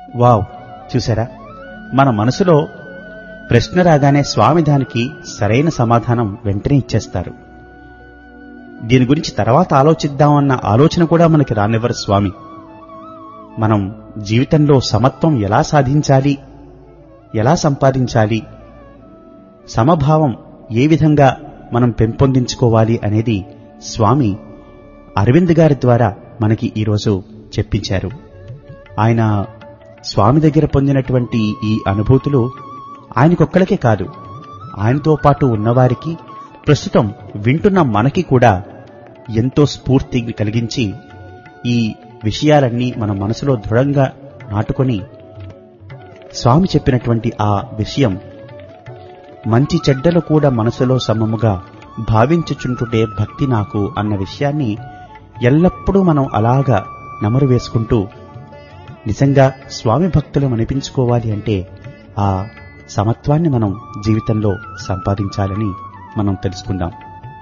wow చూసారా మన మనసులో ప్రశ్న రాగానే స్వామి దానికి సరైన సమాధానం వెంటనే ఇచ్చేస్తారు దీని గురించి తర్వాత ఆలోచిద్దామన్న ఆలోచన కూడా మనకి రానివ్వరు స్వామి మనం జీవితంలో సమత్వం ఎలా సాధించాలి ఎలా సంపాదించాలి సమభావం ఏ విధంగా మనం పెంపొందించుకోవాలి అనేది స్వామి అరవింద్ గారి ద్వారా మనకి ఈరోజు చెప్పించారు ఆయన స్వామి దగ్గర పొందినటువంటి ఈ అనుభూతులు ఆయనకొక్కడికే కాదు ఆయనతో పాటు ఉన్నవారికి ప్రస్తుతం వింటున్న మనకి కూడా ఎంతో స్ఫూర్తి కలిగించి ఈ విషయాలన్నీ మన మనసులో దృఢంగా నాటుకొని స్వామి చెప్పినటువంటి ఆ విషయం మంచి చెడ్డలు కూడా మనసులో సమముగా భావించుచుంటుంటే భక్తి నాకు అన్న విషయాన్ని ఎల్లప్పుడూ మనం అలాగా నమరు వేసుకుంటూ నిజంగా స్వామి భక్తులు అనిపించుకోవాలి అంటే ఆ సమత్వాన్ని మనం జీవితంలో సంపాదించాలని మనం తెలుసుకుందాం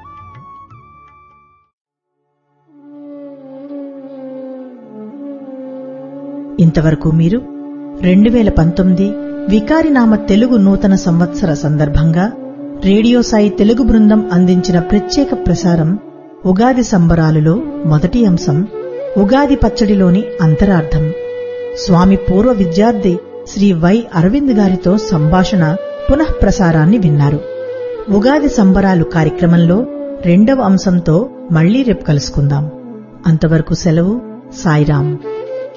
ఇంతవరకు మీరు రెండు వేల పంతొమ్మిది వికారినామ తెలుగు నూతన సంవత్సర సందర్భంగా రేడియో సాయి తెలుగు బృందం అందించిన ప్రత్యేక ప్రసారం ఉగాది సంబరాలులో మొదటి అంశం ఉగాది పచ్చడిలోని అంతరార్థం స్వామి పూర్వ విద్యార్థి శ్రీ వై అరవింద్ గారితో సంభాషణ పునః ప్రసారాన్ని విన్నారు ఉగాది సంబరాలు కార్యక్రమంలో రెండవ అంశంతో మళ్లీ రేపు కలుసుకుందాం అంతవరకు సెలవు సాయిరాం